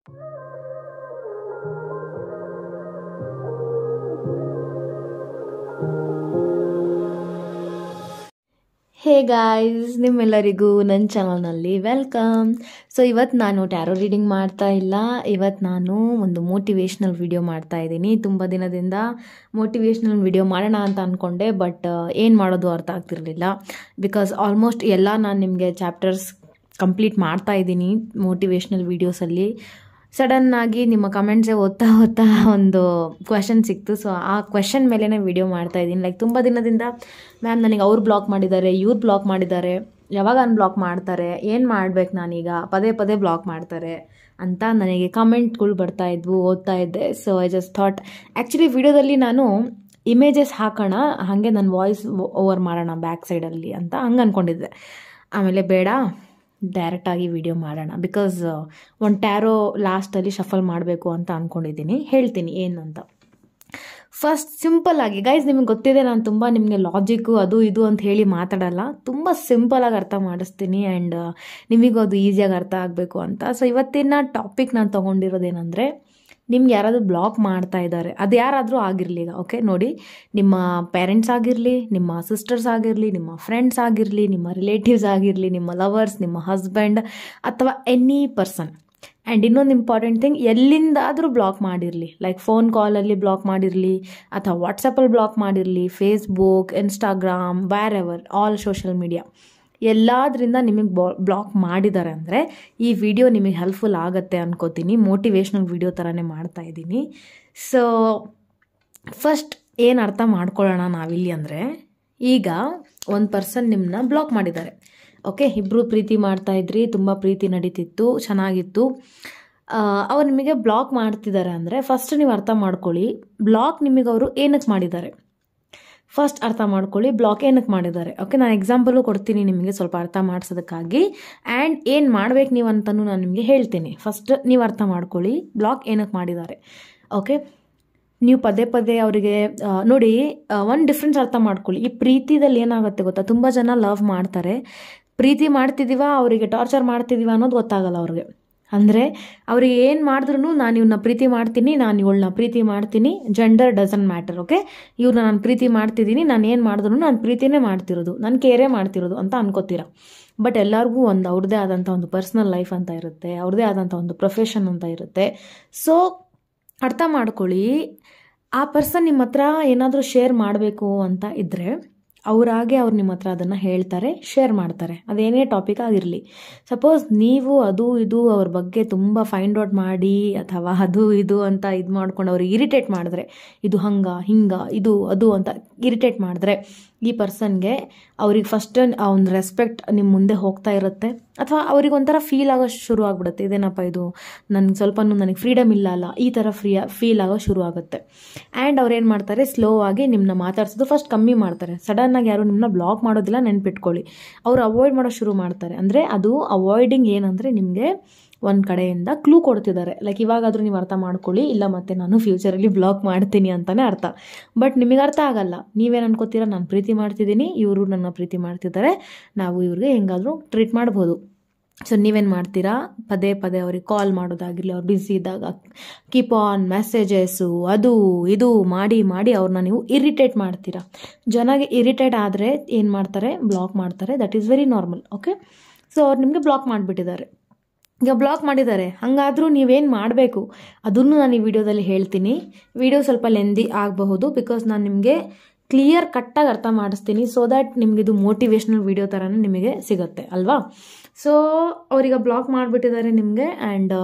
hey guys ನಿಮ್ಮೆಲ್ಲರಿಗೂ ನನ್ನ ಚಾನಲ್ನಲ್ಲಿ ವೆಲ್ಕಮ್ ಸೊ ಇವತ್ತು ನಾನು ಟ್ಯಾರೋ ರೀಡಿಂಗ್ ಮಾಡ್ತಾ ಇಲ್ಲ ಇವತ್ತು ನಾನು ಒಂದು ಮೋಟಿವೇಶ್ನಲ್ ವಿಡಿಯೋ ಮಾಡ್ತಾ ಇದ್ದೀನಿ ತುಂಬ ದಿನದಿಂದ ಮೋಟಿವೇಶ್ನಲ್ ವಿಡಿಯೋ ಮಾಡೋಣ ಅಂತ ಅಂದ್ಕೊಂಡೆ ಬಟ್ ಏನು ಮಾಡೋದು ಅರ್ಥ ಆಗ್ತಿರಲಿಲ್ಲ ಬಿಕಾಸ್ ಆಲ್ಮೋಸ್ಟ್ ಎಲ್ಲ ನಾನು ನಿಮಗೆ ಚಾಪ್ಟರ್ಸ್ ಕಂಪ್ಲೀಟ್ ಮಾಡ್ತಾ ಇದ್ದೀನಿ ಮೋಟಿವೇಶ್ನಲ್ ವೀಡಿಯೋಸಲ್ಲಿ ಸಡನ್ನಾಗಿ ನಿಮ್ಮ ಕಮೆಂಟ್ಸೇ ಓದ್ತಾ ಓದ್ತಾ ಒಂದು ಕ್ವೆಶನ್ ಸಿಕ್ತು ಸೊ ಆ ಕ್ವೆಶನ್ ಮೇಲೇ ವಿಡಿಯೋ ಮಾಡ್ತಾ ಇದ್ದೀನಿ ಲೈಕ್ ತುಂಬ ದಿನದಿಂದ ಮ್ಯಾಮ್ ನನಗೆ ಅವ್ರು ಬ್ಲಾಕ್ ಮಾಡಿದ್ದಾರೆ ಇವ್ರು ಬ್ಲಾಕ್ ಮಾಡಿದ್ದಾರೆ ಯಾವಾಗ ಅನ್ಬ್ಲಾಕ್ ಮಾಡ್ತಾರೆ ಏನು ಮಾಡ್ಬೇಕು ನಾನೀಗ ಪದೇ ಪದೇ ಬ್ಲಾಕ್ ಮಾಡ್ತಾರೆ ಅಂತ ನನಗೆ ಕಮೆಂಟ್ಗಳು ಬರ್ತಾ ಇದ್ವು ಓದ್ತಾ ಇದ್ದೆ so I just thought actually ವಿಡಿಯೋದಲ್ಲಿ ನಾನು ಇಮೇಜಸ್ ಹಾಕೋಣ ಹಾಗೆ ನನ್ನ ವಾಯ್ಸ್ ಓವರ್ ಮಾಡೋಣ ಬ್ಯಾಕ್ ಸೈಡಲ್ಲಿ ಅಂತ ಹಂಗೆ ಅಂದ್ಕೊಂಡಿದ್ದೆ ಆಮೇಲೆ ಬೇಡ ಡೈರೆಕ್ಟಾಗಿ ವಿಡಿಯೋ ಮಾಡೋಣ ಬಿಕಾಸ್ ಒಂದು ಟ್ಯಾರೋ ಲಾಸ್ಟಲ್ಲಿ ಶಫಲ್ ಮಾಡಬೇಕು ಅಂತ ಅಂದ್ಕೊಂಡಿದ್ದೀನಿ ಹೇಳ್ತೀನಿ ಏನು ಅಂತ ಫಸ್ಟ್ ಸಿಂಪಲ್ ಆಗಿ ಗೈಸ್ ನಿಮಗೆ ಗೊತ್ತಿದೆ ನಾನು ತುಂಬ ನಿಮಗೆ ಲಾಜಿಕ್ಕು ಅದು ಇದು ಅಂತ ಹೇಳಿ ಮಾತಾಡಲ್ಲ ತುಂಬ ಸಿಂಪಲಾಗಿ ಅರ್ಥ ಮಾಡಿಸ್ತೀನಿ ಆ್ಯಂಡ್ ನಿಮಗೂ ಅದು ಈಸಿಯಾಗಿ ಅರ್ಥ ಆಗಬೇಕು ಅಂತ ಸೊ ಇವತ್ತಿನ ಟಾಪಿಕ್ ನಾನು ತೊಗೊಂಡಿರೋದೇನೆಂದರೆ ನಿಮ್ಗೆ ಯಾರಾದರೂ ಬ್ಲಾಕ್ ಮಾಡ್ತಾ ಇದ್ದಾರೆ ಅದು ಯಾರಾದರೂ ಆಗಿರಲಿ ಈಗ ಓಕೆ ನೋಡಿ ನಿಮ್ಮ ಪೇರೆಂಟ್ಸ್ ಆಗಿರಲಿ ನಿಮ್ಮ ಸಿಸ್ಟರ್ಸ್ ಆಗಿರಲಿ ನಿಮ್ಮ ಫ್ರೆಂಡ್ಸ್ ಆಗಿರಲಿ ನಿಮ್ಮ ರಿಲೇಟಿವ್ಸ್ ಆಗಿರಲಿ ನಿಮ್ಮ ಲವರ್ಸ್ ನಿಮ್ಮ ಹಸ್ಬೆಂಡ್ ಅಥವಾ ಎನಿ ಪರ್ಸನ್ ಆ್ಯಂಡ್ ಇನ್ನೊಂದು ಇಂಪಾರ್ಟೆಂಟ್ ಥಿಂಗ್ ಎಲ್ಲಿಂದಾದರೂ ಬ್ಲಾಕ್ ಮಾಡಿರಲಿ ಲೈಕ್ ಫೋನ್ ಕಾಲಲ್ಲಿ ಬ್ಲಾಕ್ ಮಾಡಿರಲಿ ಅಥವಾ ವಾಟ್ಸಪ್ಪಲ್ಲಿ ಬ್ಲಾಕ್ ಮಾಡಿರಲಿ Facebook Instagram wherever all social media ಎಲ್ಲದರಿಂದ ನಿಮಗೆ ಬಾ ಬ್ಲಾಕ್ ಮಾಡಿದ್ದಾರೆ ಅಂದರೆ ಈ ವಿಡಿಯೋ ನಿಮಗೆ ಹೆಲ್ಪ್ಫುಲ್ ಆಗುತ್ತೆ ಅನ್ಕೋತೀನಿ ಮೋಟಿವೇಶ್ನಲ್ ವಿಡಿಯೋ ಥರನೇ ಮಾಡ್ತಾ ಇದ್ದೀನಿ ಸೊ ಫಸ್ಟ್ ಏನು ಅರ್ಥ ಮಾಡ್ಕೊಳ್ಳೋಣ ನಾವಿಲ್ಲಿ ಅಂದರೆ ಈಗ ಒಂದು ಪರ್ಸನ್ ನಿಮ್ಮನ್ನ ಬ್ಲಾಕ್ ಮಾಡಿದ್ದಾರೆ ಓಕೆ ಇಬ್ಬರು ಪ್ರೀತಿ ಮಾಡ್ತಾಯಿದ್ರಿ ತುಂಬ ಪ್ರೀತಿ ನಡೀತಿತ್ತು ಚೆನ್ನಾಗಿತ್ತು ಅವ್ರು ನಿಮಗೆ ಬ್ಲಾಕ್ ಮಾಡ್ತಿದ್ದಾರೆ ಅಂದರೆ ಫಸ್ಟ್ ನೀವು ಅರ್ಥ ಮಾಡ್ಕೊಳ್ಳಿ ಬ್ಲಾಕ್ ನಿಮಗೆ ಅವರು ಏನಕ್ಕೆ ಮಾಡಿದ್ದಾರೆ ಫಸ್ಟ್ ಅರ್ಥ ಮಾಡ್ಕೊಳ್ಳಿ ಬ್ಲಾಕ್ ಏನಕ್ಕೆ ಮಾಡಿದ್ದಾರೆ ಓಕೆ ನಾನು ಎಕ್ಸಾಂಪಲು ಕೊಡ್ತೀನಿ ನಿಮಗೆ ಸ್ವಲ್ಪ ಅರ್ಥ ಮಾಡಿಸೋದಕ್ಕಾಗಿ ಆ್ಯಂಡ್ ಏನು ಮಾಡ್ಬೇಕು ನೀವು ಅಂತಲೂ ನಾನು ನಿಮಗೆ ಹೇಳ್ತೀನಿ ಫಸ್ಟ್ ನೀವು ಅರ್ಥ ಮಾಡ್ಕೊಳ್ಳಿ ಬ್ಲಾಕ್ ಏನಕ್ಕೆ ಮಾಡಿದ್ದಾರೆ ಓಕೆ ನೀವು ಪದೇ ಪದೇ ಅವರಿಗೆ ನೋಡಿ ಒಂದು ಡಿಫ್ರೆನ್ಸ್ ಅರ್ಥ ಮಾಡ್ಕೊಳ್ಳಿ ಈ ಪ್ರೀತಿದಲ್ಲಿ ಏನಾಗುತ್ತೆ ಗೊತ್ತಾ ತುಂಬ ಜನ ಲವ್ ಮಾಡ್ತಾರೆ ಪ್ರೀತಿ ಮಾಡ್ತಿದ್ದೀವ ಅವರಿಗೆ ಟಾರ್ಚರ್ ಮಾಡ್ತಿದ್ದೀವ ಅನ್ನೋದು ಗೊತ್ತಾಗಲ್ಲ ಅವ್ರಿಗೆ ಅಂದರೆ ಅವ್ರಿಗೆ ಏನು ಮಾಡಿದ್ರು ನಾನು ಇವನ್ನ ಪ್ರೀತಿ ಮಾಡ್ತೀನಿ ನಾನು ಇವಳನ್ನ ಪ್ರೀತಿ ಮಾಡ್ತೀನಿ ಜೆಂಡರ್ ಡಸಂಟ್ ಮ್ಯಾಟರ್ ಓಕೆ ಇವ್ರನ್ನ ನಾನು ಪ್ರೀತಿ ಮಾಡ್ತಿದ್ದೀನಿ ನಾನು ಏನು ಮಾಡಿದ್ರು ನಾನು ಪ್ರೀತಿನೇ ಮಾಡ್ತಿರೋದು ನಾನು ಕೇರೇ ಮಾಡ್ತಿರೋದು ಅಂತ ಅನ್ಕೋತೀರ ಬಟ್ ಎಲ್ಲರಿಗೂ ಒಂದು ಅವ್ರದ್ದೇ ಆದಂಥ ಒಂದು ಪರ್ಸ್ನಲ್ ಲೈಫ್ ಅಂತ ಇರುತ್ತೆ ಅವ್ರದ್ದೇ ಆದಂಥ ಒಂದು ಪ್ರೊಫೆಷನ್ ಅಂತ ಇರುತ್ತೆ ಸೊ ಅರ್ಥ ಮಾಡ್ಕೊಳ್ಳಿ ಆ ಪರ್ಸನ್ ನಿಮ್ಮ ಹತ್ರ ಏನಾದರೂ ಶೇರ್ ಮಾಡಬೇಕು ಅಂತ ಇದ್ದರೆ ಅವರಾಗೆ ಅವ್ರು ನಿಮ್ಮ ಹತ್ರ ಅದನ್ನು ಹೇಳ್ತಾರೆ ಶೇರ್ ಮಾಡ್ತಾರೆ ಅದೇನೇ ಟಾಪಿಕ್ ಆಗಿರಲಿ ಸಪೋಸ್ ನೀವು ಅದು ಇದು ಅವ್ರ ಬಗ್ಗೆ ತುಂಬ ಫೈಂಡ್ ಔಟ್ ಮಾಡಿ ಅಥವಾ ಅದು ಇದು ಅಂತ ಇದು ಮಾಡ್ಕೊಂಡು ಅವ್ರಿಗೆ ಇರಿಟೇಟ್ ಮಾಡಿದ್ರೆ ಇದು ಹಂಗ ಹಿಂಗ ಇದು ಅದು ಅಂತ ಇರಿಟೇಟ್ ಮಾಡಿದ್ರೆ ಈ ಪರ್ಸನ್ಗೆ ಅವ್ರಿಗೆ ಫಸ್ಟ್ ಒಂದು ರೆಸ್ಪೆಕ್ಟ್ ನಿಮ್ಮ ಮುಂದೆ ಹೋಗ್ತಾ ಇರುತ್ತೆ ಅಥವಾ ಅವ್ರಿಗೆ ಒಂಥರ ಫೀಲ್ ಆಗೋ ಶುರು ಆಗ್ಬಿಡುತ್ತೆ ಇದೇನಪ್ಪ ಇದು ನನಗೆ ಸ್ವಲ್ಪ ನನಗೆ ಫ್ರೀಡಮ್ ಇಲ್ಲ ಅಲ್ಲ ಈ ಥರ ಫ್ರೀ ಫೀಲ್ ಆಗೋ ಶುರು ಆಗುತ್ತೆ ಆ್ಯಂಡ್ ಅವ್ರು ಏನು ಮಾಡ್ತಾರೆ ಸ್ಲೋ ಆಗಿ ನಿಮ್ಮನ್ನ ಮಾತಾಡ್ಸೋದು ಫಸ್ಟ್ ಕಮ್ಮಿ ಮಾಡ್ತಾರೆ ಸಡನ್ನಾಗಿ ಯಾರು ನಿಮ್ಮನ್ನ ಬ್ಲಾಕ್ ಮಾಡೋದಿಲ್ಲ ನೆನ್ಪಿಟ್ಕೊಳ್ಳಿ ಅವ್ರು ಅವಾಯ್ಡ್ ಮಾಡೋ ಶುರು ಮಾಡ್ತಾರೆ ಅಂದರೆ ಅದು ಅವಾಯ್ಡಿಂಗ್ ಏನಂದರೆ ನಿಮಗೆ ಒಂದು ಕಡೆಯಿಂದ ಕ್ಲೂ ಕೊಡ್ತಿದ್ದಾರೆ ಲೈಕ್ ಇವಾಗಾದರೂ ನೀವು ಅರ್ಥ ಮಾಡ್ಕೊಳ್ಳಿ ಇಲ್ಲ ಮತ್ತೆ ನಾನು ಫ್ಯೂಚರಲ್ಲಿ ಬ್ಲಾಕ್ ಮಾಡ್ತೀನಿ ಅಂತಲೇ ಅರ್ಥ ಬಟ್ ನಿಮಗೆ ಅರ್ಥ ಆಗಲ್ಲ ನೀವೇನು ಅನ್ಕೋತೀರಾ ನಾನು ಪ್ರೀತಿ ಮಾಡ್ತಿದ್ದೀನಿ ಇವರು ನನ್ನ ಪ್ರೀತಿ ಮಾಡ್ತಿದ್ದಾರೆ ನಾವು ಇವ್ರಿಗೆ ಹೆಂಗಾದರೂ ಟ್ರೀಟ್ ಮಾಡ್ಬೋದು ಸೊ ನೀವೇನು ಮಾಡ್ತೀರಾ ಪದೇ ಪದೇ ಅವ್ರಿಗೆ ಕಾಲ್ ಮಾಡೋದಾಗಿರಲಿ ಅವ್ರು ಬ್ಯುಸಿ ಇದ್ದಾಗ ಕೀಪ್ ಆನ್ ಮೆಸೇಜಸ್ಸು ಅದು ಇದು ಮಾಡಿ ಮಾಡಿ ಅವ್ರನ್ನ ನೀವು ಇರಿಟೇಟ್ ಮಾಡ್ತೀರಾ ಜನಗೆ ಇರಿಟೇಟ್ ಆದರೆ ಏನು ಮಾಡ್ತಾರೆ ಬ್ಲಾಕ್ ಮಾಡ್ತಾರೆ that is very normal okay so ಅವ್ರು ನಿಮಗೆ ಬ್ಲಾಕ್ ಮಾಡಿಬಿಟ್ಟಿದ್ದಾರೆ ಈಗ ಬ್ಲಾಕ್ ಮಾಡಿದ್ದಾರೆ ಹಾಗಾದರೂ ನೀವೇನು ಮಾಡಬೇಕು ಅದನ್ನು ನಾನು ಈ ವಿಡಿಯೋದಲ್ಲಿ ಹೇಳ್ತೀನಿ ವಿಡಿಯೋ ಸ್ವಲ್ಪ ಲೆಂದಿ ಆಗಬಹುದು ಬಿಕಾಸ್ ನಾನು ನಿಮಗೆ ಕ್ಲಿಯರ್ ಕಟ್ಟಾಗಿ ಅರ್ಥ ಮಾಡಿಸ್ತೀನಿ ಸೊ ದ್ಯಾಟ್ ನಿಮಗೆ ಇದು ಮೋಟಿವೇಶ್ನಲ್ ವಿಡಿಯೋ ಥರನೇ ನಿಮಗೆ ಸಿಗುತ್ತೆ ಅಲ್ವಾ ಸೊ ಅವರೀಗ ಬ್ಲಾಕ್ ಮಾಡಿಬಿಟ್ಟಿದ್ದಾರೆ ನಿಮಗೆ ಆ್ಯಂಡ್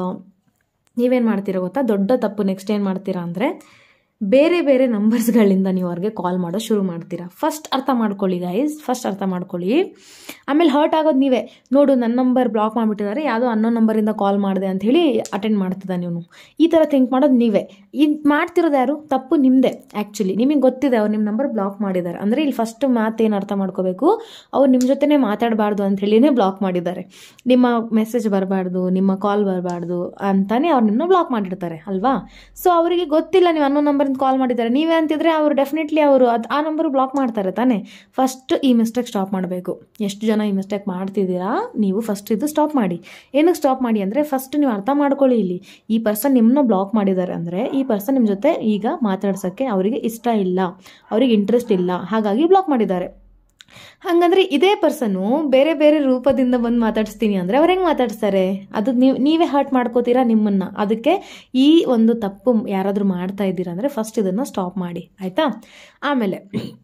ನೀವೇನು ಮಾಡ್ತೀರಾ ಗೊತ್ತಾ ದೊಡ್ಡ ತಪ್ಪು ನೆಕ್ಸ್ಟ್ ಏನು ಮಾಡ್ತೀರಾ ಅಂದರೆ ಬೇರೆ ಬೇರೆ ನಂಬರ್ಸ್ಗಳಿಂದ ನೀವು ಅವ್ರಿಗೆ ಕಾಲ್ ಮಾಡೋ ಶುರು ಮಾಡ್ತೀರಾ ಫಸ್ಟ್ ಅರ್ಥ ಮಾಡ್ಕೊಳ್ಳಿ ಗೈಸ್ ಫಸ್ಟ್ ಅರ್ಥ ಮಾಡ್ಕೊಳ್ಳಿ ಆಮೇಲೆ ಹರ್ಟ್ ಆಗೋದು ನೀವೇ ನೋಡು ನನ್ನ ನಂಬರ್ ಬ್ಲಾಕ್ ಮಾಡಿಬಿಟ್ಟಿದ್ದಾರೆ ಯಾವುದೋ ಅನ್ನೋ ನಂಬರಿಂದ ಕಾಲ್ ಮಾಡಿದೆ ಅಂತ ಹೇಳಿ ಅಟೆಂಡ್ ಮಾಡ್ತಿದ್ದ ನೀವು ಈ ಥರ ಥಿಂಕ್ ಮಾಡೋದು ನೀವೇ ಇದು ಮಾಡ್ತಿರೋದು ಯಾರು ತಪ್ಪು ನಿಮ್ಮದೇ ಆ್ಯಕ್ಚುಲಿ ನಿಮಗೆ ಗೊತ್ತಿದೆ ಅವ್ರು ನಿಮ್ಮ ನಂಬರ್ ಬ್ಲಾಕ್ ಮಾಡಿದ್ದಾರೆ ಅಂದರೆ ಇಲ್ಲಿ ಫಸ್ಟ್ ಮಾತೇನು ಅರ್ಥ ಮಾಡ್ಕೋಬೇಕು ಅವ್ರು ನಿಮ್ಮ ಜೊತೆನೇ ಮಾತಾಡಬಾರ್ದು ಅಂತ ಹೇಳಿನೇ ಬ್ಲಾಕ್ ಮಾಡಿದ್ದಾರೆ ನಿಮ್ಮ ಮೆಸೇಜ್ ಬರಬಾರ್ದು ನಿಮ್ಮ ಕಾಲ್ ಬರಬಾರ್ದು ಅಂತಾನೆ ಅವ್ರು ನಿಮ್ಮನ್ನ ಬ್ಲಾಕ್ ಮಾಡಿರ್ತಾರೆ ಅಲ್ವಾ ಸೊ ಅವರಿಗೆ ಗೊತ್ತಿಲ್ಲ ನೀವು ಅನ್ನೋ ನಂಬರಿಂದ ನಂಬರಿಂದ ಕಾಲ್ ಮಾಡಿದ್ದಾರೆ ನೀವೇ ಅಂತಿದ್ರೆ ಅವರು ಡೆಫಿನೆಟ್ಲಿ ಅವರು ಅದು ಆ ನಂಬರ್ ಬ್ಲಾಕ್ ಮಾಡ್ತಾರೆ ತಾನೇ ಫಸ್ಟ್ ಈ ಮಿಸ್ಟೇಕ್ ಸ್ಟಾಪ್ ಮಾಡಬೇಕು ಎಷ್ಟು ಜನ ಈ ಮಿಸ್ಟೇಕ್ ಮಾಡ್ತಿದ್ದೀರಾ ನೀವು ಫಸ್ಟ್ ಇದು ಸ್ಟಾಪ್ ಮಾಡಿ ಏನಕ್ಕೆ ಸ್ಟಾಪ್ ಮಾಡಿ ಅಂದರೆ ಫಸ್ಟ್ ನೀವು ಅರ್ಥ ಮಾಡ್ಕೊಳ್ಳಿ ಇಲ್ಲಿ ಈ ಪರ್ಸನ್ ನಿಮ್ಮನ್ನ ಬ್ಲಾಕ್ ಮಾಡಿದ್ದಾರೆ ಅಂದರೆ ಈ ಪರ್ಸನ್ ನಿಮ್ಮ ಜೊತೆ ಈಗ ಮಾತಾಡ್ಸೋಕ್ಕೆ ಅವರಿಗೆ ಇಷ್ಟ ಇಲ್ಲ ಅವ್ರಿಗೆ ಇಂಟ್ರೆಸ್ಟ್ ಇಲ್ಲ ಹಾಗಾಗಿ ಬ್ಲಾಕ್ ಮಾಡಿದ್ದಾರೆ ಹಾಗಂದ್ರೆ ಇದೇ ಪರ್ಸನು ಬೇರೆ ಬೇರೆ ರೂಪದಿಂದ ಬಂದು ಮಾತಾಡಿಸ್ತೀನಿ ಅಂದರೆ ಅವ್ರು ಹೆಂಗೆ ಮಾತಾಡಿಸ್ತಾರೆ ಅದು ನೀವು ನೀವೇ ಹರ್ಟ್ ಮಾಡ್ಕೋತೀರಾ ನಿಮ್ಮನ್ನು ಅದಕ್ಕೆ ಈ ಒಂದು ತಪ್ಪು ಯಾರಾದರೂ ಮಾಡ್ತಾ ಇದ್ದೀರಾ ಅಂದರೆ ಫಸ್ಟ್ ಇದನ್ನು ಸ್ಟಾಪ್ ಮಾಡಿ ಆಯಿತಾ ಆಮೇಲೆ